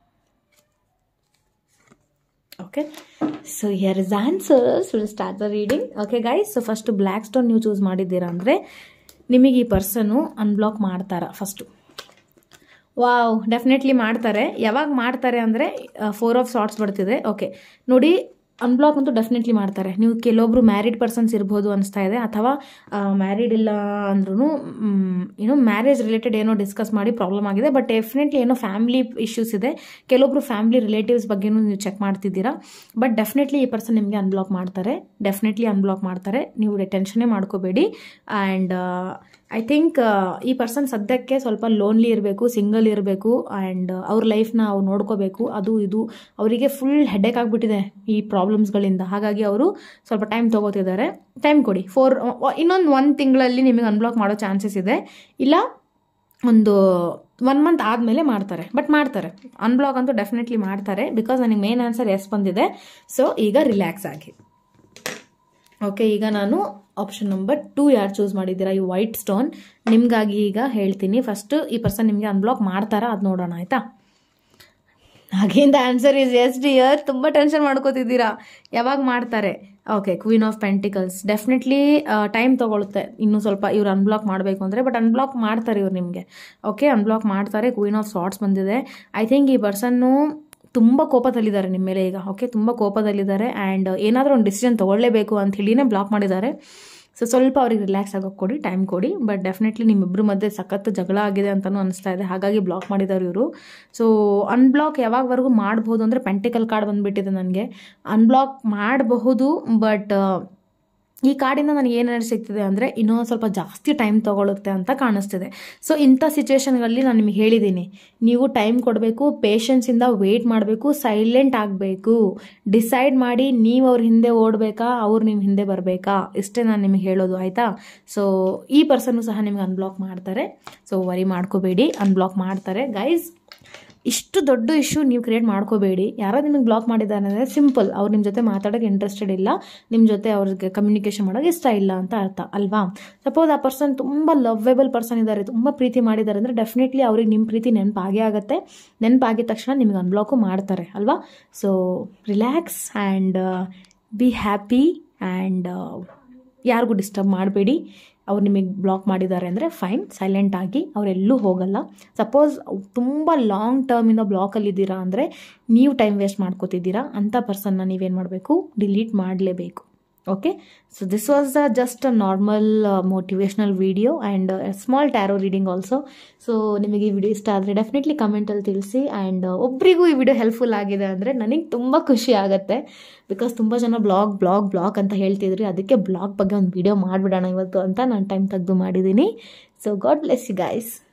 okay so here is answers will start the reading okay guys so first black stone ನೀವು ಚೂಸ್ ಮಾಡಿದ್ದೀರಾ ಅಂದರೆ ನಿಮಗೆ ಈ ಪರ್ಸನು ಅನ್ಬ್ಲಾಕ್ ಮಾಡ್ತಾರಾ ಫಸ್ಟು ವಾವ್ ಡೆಫಿನೆಟ್ಲಿ ಮಾಡ್ತಾರೆ ಯಾವಾಗ ಮಾಡ್ತಾರೆ ಅಂದರೆ ಫೋರ್ ಆಫ್ ಶಾರ್ಟ್ಸ್ ಬರ್ತಿದೆ ಓಕೆ ನೋಡಿ ಅನ್ಬ್ಲಾಕ್ ಅಂತೂ ಡೆಫಿನೆಟ್ಲಿ ಮಾಡ್ತಾರೆ ನೀವು ಕೆಲವೊಬ್ರು ಮ್ಯಾರಿಡ್ ಪರ್ಸನ್ಸ್ ಇರ್ಬೋದು ಅನಿಸ್ತಾ ಇದೆ ಅಥವಾ ಮ್ಯಾರಿಡ್ ಇಲ್ಲ ಅಂದ್ರೂ ಏನೋ ಮ್ಯಾರೇಜ್ ರಿಲೇಟೆಡ್ ಏನೋ ಡಿಸ್ಕಸ್ ಮಾಡಿ ಪ್ರಾಬ್ಲಮ್ ಆಗಿದೆ ಬಟ್ ಡೆಫಿನೆಟ್ಲಿ ಏನೋ ಫ್ಯಾಮಿಲಿ ಇಶ್ಯೂಸ್ ಇದೆ ಕೆಲವೊಬ್ರು ಫ್ಯಾಮಿಲಿ ರಿಲೇಟಿವ್ಸ್ ಬಗ್ಗೆನೂ ನೀವು ಚೆಕ್ ಮಾಡ್ತಿದ್ದೀರಾ ಬಟ್ ಡೆಫಿನೆಟ್ಲಿ ಈ ಪರ್ಸನ್ ನಿಮಗೆ ಅನ್ಬ್ಲಾಕ್ ಮಾಡ್ತಾರೆ ಡೆಫಿನೆಟ್ಲಿ ಅನ್ಬ್ಲಾಕ್ ಮಾಡ್ತಾರೆ ನೀವು ಟೆನ್ಷನ್ನೇ ಮಾಡ್ಕೋಬೇಡಿ ಆ್ಯಂಡ್ ಐ ಥಿಂಕ್ ಈ ಪರ್ಸನ್ ಸದ್ಯಕ್ಕೆ ಸ್ವಲ್ಪ ಲೋನ್ಲಿ ಇರಬೇಕು ಸಿಂಗಲ್ ಇರಬೇಕು ಆ್ಯಂಡ್ ಅವ್ರ ಲೈಫ್ನ ಅವ್ರು ನೋಡ್ಕೋಬೇಕು ಅದು ಇದು ಅವರಿಗೆ ಫುಲ್ ಹೆಡ್ಡೇಕ್ ಆಗಿಬಿಟ್ಟಿದೆ ಈ ಪ್ರಾಬ್ಲಮ್ಸ್ಗಳಿಂದ ಹಾಗಾಗಿ ಅವರು ಸ್ವಲ್ಪ ಟೈಮ್ ತೊಗೋತಿದ್ದಾರೆ ಟೈಮ್ ಕೊಡಿ ಫೋರ್ ಇನ್ನೊಂದು ಒಂದು ತಿಂಗಳಲ್ಲಿ ನಿಮಗೆ ಅನ್ಬ್ಲಾಕ್ ಮಾಡೋ ಚಾನ್ಸಸ್ ಇದೆ ಇಲ್ಲ ಒಂದು ಒನ್ ಮಂತ್ ಆದಮೇಲೆ ಮಾಡ್ತಾರೆ ಬಟ್ ಮಾಡ್ತಾರೆ ಅನ್ಬ್ಲಾಕ್ ಅಂತೂ ಡೆಫಿನೆಟ್ಲಿ ಮಾಡ್ತಾರೆ ಬಿಕಾಸ್ ನನಗೆ ಮೇನ್ ಆನ್ಸರ್ ಎಸ್ ಬಂದಿದೆ ಸೊ ಈಗ ರಿಲ್ಯಾಕ್ಸ್ ಆಗಿ ಓಕೆ ಈಗ ನಾನು ಆಪ್ಷನ್ ನಂಬರ್ ಟೂ ಯಾರು ಚೂಸ್ ಮಾಡಿದ್ದೀರಾ ಈ ವೈಟ್ ಸ್ಟೋನ್ ನಿಮಗಾಗಿ ಈಗ ಹೇಳ್ತೀನಿ ಫಸ್ಟ್ ಈ ಪರ್ಸನ್ ನಿಮಗೆ ಅನ್ಬ್ಲಾಕ್ ಮಾಡ್ತಾರಾ ಅದು ನೋಡೋಣ ಆಯಿತಾ ಹಾಗೇಂದ ಆನ್ಸರ್ ಇಸ್ ಎಸ್ ಡಿಯರ್ ತುಂಬ ಟೆನ್ಷನ್ ಮಾಡ್ಕೋತಿದ್ದೀರಾ ಯಾವಾಗ ಮಾಡ್ತಾರೆ okay queen of pentacles definitely time ತೊಗೊಳುತ್ತೆ ಇನ್ನೂ ಸ್ವಲ್ಪ ಇವ್ರು ಅನ್ಬ್ಲಾಕ್ ಮಾಡಬೇಕು ಅಂದರೆ ಬಟ್ ಅನ್ಬ್ಲಾಕ್ ಮಾಡ್ತಾರೆ ಇವ್ರು ನಿಮಗೆ ಓಕೆ ಅನ್ಬ್ಲಾಕ್ ಮಾಡ್ತಾರೆ ಕ್ವೀನ್ ಆಫ್ ಶಾರ್ಟ್ಸ್ ಬಂದಿದೆ ಐ ಥಿಂಕ್ ಈ ಪರ್ಸನ್ನು ತುಂಬ ಕೋಪದಲ್ಲಿದ್ದಾರೆ ನಿಮ್ಮ ಮೇಲೆ ಈಗ ಓಕೆ ತುಂಬ ಕೋಪದಲ್ಲಿದ್ದಾರೆ ಆ್ಯಂಡ್ ಏನಾದರೂ ಒಂದು ಡಿಸಿಷನ್ ತೊಗೊಳ್ಳೇಬೇಕು ಅಂತ ಹೇಳಿನೇ ಬ್ಲಾಕ್ ಮಾಡಿದ್ದಾರೆ ಸೊ ಸ್ವಲ್ಪ ಅವ್ರಿಗೆ ರಿಲ್ಯಾಕ್ಸ್ ಆಗೋಕೆ ಕೊಡಿ ಟೈಮ್ ಕೊಡಿ ಬಟ್ ಡೆಫಿನೆಟ್ಲಿ ನಿಮ್ಮಿಬ್ಬರ ಮಧ್ಯೆ ಸಖತ್ ಜಗಳ ಆಗಿದೆ ಅಂತಲೂ ಅನಿಸ್ತಾ ಇದೆ ಹಾಗಾಗಿ ಬ್ಲಾಕ್ ಮಾಡಿದ್ದಾರೆ ಇವರು ಸೊ ಅನ್ಬ್ಲಾಕ್ ಯಾವಾಗವರೆಗೂ ಮಾಡ್ಬೋದು ಅಂದರೆ ಪೆಂಟಿಕಲ್ ಕಾರ್ಡ್ ಬಂದುಬಿಟ್ಟಿದೆ ನನಗೆ ಅನ್ಬ್ಲಾಕ್ ಮಾಡಬಹುದು ಬಟ್ ಈ ಕಾರ್ಡಿಂದ ನನಗೆ ಏನು ಸಿಗ್ತಿದೆ ಅಂದರೆ ಇನ್ನೂ ಸ್ವಲ್ಪ ಜಾಸ್ತಿ ಟೈಮ್ ತೊಗೊಳುತ್ತೆ ಅಂತ ಕಾಣಿಸ್ತಿದೆ ಸೊ ಇಂಥ ಸಿಚುವೇಶನ್ಗಳಲ್ಲಿ ನಾನು ನಿಮಗೆ ಹೇಳಿದ್ದೀನಿ ನೀವು ಟೈಮ್ ಕೊಡಬೇಕು ಪೇಷನ್ಸಿಂದ ವೆಯ್ಟ್ ಮಾಡಬೇಕು ಸೈಲೆಂಟ್ ಆಗಬೇಕು ಡಿಸೈಡ್ ಮಾಡಿ ನೀವು ಅವ್ರ ಹಿಂದೆ ಓಡಬೇಕಾ ಅವ್ರು ನಿಮ್ಮ ಹಿಂದೆ ಬರಬೇಕಾ ಇಷ್ಟೇ ನಾನು ನಿಮಗೆ ಹೇಳೋದು ಆಯಿತಾ ಸೊ ಈ ಪರ್ಸನ್ನು ಸಹ ನಿಮಗೆ ಅನ್ಬ್ಲಾಕ್ ಮಾಡ್ತಾರೆ ಸೊ ವರಿ ಮಾಡ್ಕೋಬೇಡಿ ಅನ್ಬ್ಲಾಕ್ ಮಾಡ್ತಾರೆ ಗೈಸ್ ಇಷ್ಟು ದೊಡ್ಡ ಇಶ್ಯೂ ನೀವು ಕ್ರಿಯೇಟ್ ಮಾಡ್ಕೋಬೇಡಿ ಯಾರೋ ನಿಮಗೆ ಬ್ಲಾಕ್ ಮಾಡಿದ್ದಾರೆ ಅಂದರೆ ಸಿಂಪಲ್ ಅವ್ರು ನಿಮ್ಮ ಜೊತೆ ಮಾತಾಡೋಕ್ಕೆ ಇಂಟ್ರೆಸ್ಟೆಡ್ ಇಲ್ಲ ನಿಮ್ಮ ಜೊತೆ ಅವ್ರಿಗೆ ಕಮ್ಯುನಿಕೇಷನ್ ಮಾಡೋಕೆ ಇಷ್ಟ ಇಲ್ಲ ಅಂತ ಅರ್ಥ ಅಲ್ವಾ ಸಪೋಸ್ ಆ ಪರ್ಸನ್ ತುಂಬ ಲವ್ವೇಬಲ್ ಪರ್ಸನ್ ಇದ್ದಾರೆ ತುಂಬ ಪ್ರೀತಿ ಮಾಡಿದ್ದಾರೆ ಅಂದರೆ ಡೆಫಿನೆಟ್ಲಿ ಅವ್ರಿಗೆ ನಿಮ್ಮ ಪ್ರೀತಿ ನೆನಪಾಗೇ ಆಗುತ್ತೆ ನೆನಪಾಗಿದ ತಕ್ಷಣ ನಿಮಗೆ ಅನ್ಬ್ಲಾಕು ಮಾಡ್ತಾರೆ ಅಲ್ವಾ so relax and be happy and ಯಾರಿಗೂ ಡಿಸ್ಟರ್ಬ್ ಮಾಡಬೇಡಿ ಅವ್ರು ನಿಮಗೆ ಬ್ಲಾಕ್ ಮಾಡಿದ್ದಾರೆ ಅಂದರೆ ಫೈನ್ ಸೈಲೆಂಟ್ ಆಗಿ ಅವರೆಲ್ಲೂ ಹೋಗಲ್ಲ ಸಪೋಸ್ ತುಂಬ ಲಾಂಗ್ ಟರ್ಮಿಂದ ಬ್ಲಾಕಲ್ಲಿದ್ದೀರಾ ಅಂದರೆ ನೀವು ಟೈಮ್ ವೇಸ್ಟ್ ಮಾಡ್ಕೋತಿದ್ದೀರಾ ಅಂಥ ಪರ್ಸನ್ನ ನೀವೇನು ಮಾಡಬೇಕು ಡಿಲೀಟ್ ಮಾಡಲೇಬೇಕು okay so this was the just a normal motivational video and small tarot reading also so ನಿಮಗೆ ಈ ವಿಡಿಯೋ ಇಷ್ಟ ಆದರೆ ಡೆಫಿನೆಟ್ಲಿ ಕಮೆಂಟಲ್ಲಿ ತಿಳಿಸಿ ಆ್ಯಂಡ್ ಒಬ್ಬರಿಗೂ ಈ ವಿಡಿಯೋ ಹೆಲ್ಪ್ಫುಲ್ ಆಗಿದೆ ಅಂದರೆ ನನಗೆ ತುಂಬ ಖುಷಿ ಆಗುತ್ತೆ ಬಿಕಾಸ್ ತುಂಬ ಜನ ಬ್ಲಾಗ್ ಬ್ಲಾಗ್ ಬ್ಲಾಗ್ ಅಂತ ಹೇಳ್ತಿದ್ರಿ ಅದಕ್ಕೆ ಬ್ಲಾಗ್ ಬಗ್ಗೆ ಒಂದು ವಿಡಿಯೋ ಮಾಡಿಬಿಡೋಣ ಇವತ್ತು ಅಂತ ನಾನು ಟೈಮ್ ತೆಗೆದು ಮಾಡಿದ್ದೀನಿ so God bless you guys